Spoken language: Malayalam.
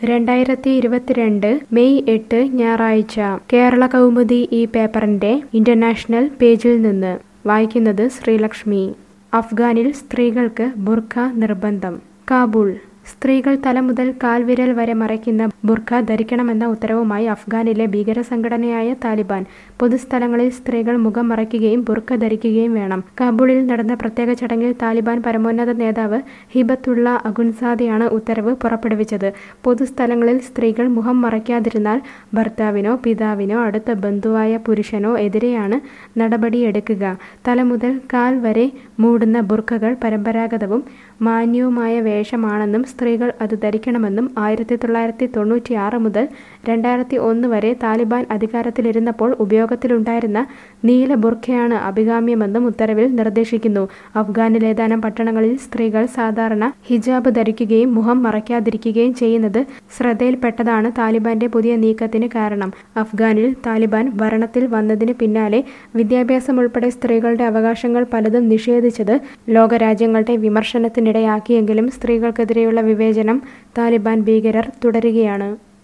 രണ്ടായിരത്തി ഇരുപത്തിരണ്ട് മെയ് എട്ട് ഞായറാഴ്ച കേരള കൗമുദി ഈ പേപ്പറിന്റെ ഇന്റർനാഷണൽ പേജിൽ നിന്ന് വായിക്കുന്നത് ശ്രീലക്ഷ്മി അഫ്ഗാനിൽ സ്ത്രീകൾക്ക് ബുർഖ നിർബന്ധം കാബൂൾ സ്ത്രീകൾ തല മുതൽ കാൽവിരൽ വരെ മറയ്ക്കുന്ന ബുർഖ ധരിക്കണമെന്ന ഉത്തരവുമായി അഫ്ഗാനിലെ ഭീകര സംഘടനയായ താലിബാൻ പൊതുസ്ഥലങ്ങളിൽ സ്ത്രീകൾ മുഖം മറയ്ക്കുകയും ബുർഖ ധരിക്കുകയും വേണം കാബൂളിൽ നടന്ന പ്രത്യേക ചടങ്ങിൽ താലിബാൻ പരമോന്നത നേതാവ് ഹിബത്തുള്ള അഗുൻസാദയാണ് ഉത്തരവ് പുറപ്പെടുവിച്ചത് പൊതുസ്ഥലങ്ങളിൽ സ്ത്രീകൾ മുഖം മറയ്ക്കാതിരുന്നാൽ ഭർത്താവിനോ പിതാവിനോ അടുത്ത ബന്ധുവായ പുരുഷനോ എതിരെയാണ് നടപടിയെടുക്കുക തല മുതൽ കാൽ വരെ മൂടുന്ന ബുർഖകൾ പരമ്പരാഗതവും മാന്യവുമായ വേഷമാണെന്നും സ്ത്രീകൾ അത് ധരിക്കണമെന്നും ആയിരത്തി തൊള്ളായിരത്തി തൊണ്ണൂറ്റി ആറ് മുതൽ രണ്ടായിരത്തി ഒന്ന് വരെ താലിബാൻ അധികാരത്തിലിരുന്നപ്പോൾ ഉപയോഗത്തിലുണ്ടായിരുന്ന നീല ബുർഖയാണ് അഭികാമ്യമെന്നും ഉത്തരവിൽ നിർദ്ദേശിക്കുന്നു അഫ്ഗാനിൽ ഏതാനും പട്ടണങ്ങളിൽ സ്ത്രീകൾ സാധാരണ ഹിജാബ് ധരിക്കുകയും മുഖം മറയ്ക്കാതിരിക്കുകയും ചെയ്യുന്നത് ശ്രദ്ധയിൽപ്പെട്ടതാണ് താലിബാന്റെ പുതിയ നീക്കത്തിന് കാരണം അഫ്ഗാനിൽ താലിബാൻ ഭരണത്തിൽ വന്നതിന് പിന്നാലെ വിദ്യാഭ്യാസം ഉൾപ്പെടെ സ്ത്രീകളുടെ അവകാശങ്ങൾ പലതും നിഷേധിച്ചത് ലോകരാജ്യങ്ങളുടെ വിമർശനത്തിനിടയാക്കിയെങ്കിലും സ്ത്രീകൾക്കെതിരെയുള്ള വിവേചനം താലിബാൻ ഭീകരർ തുടരുകയാണ്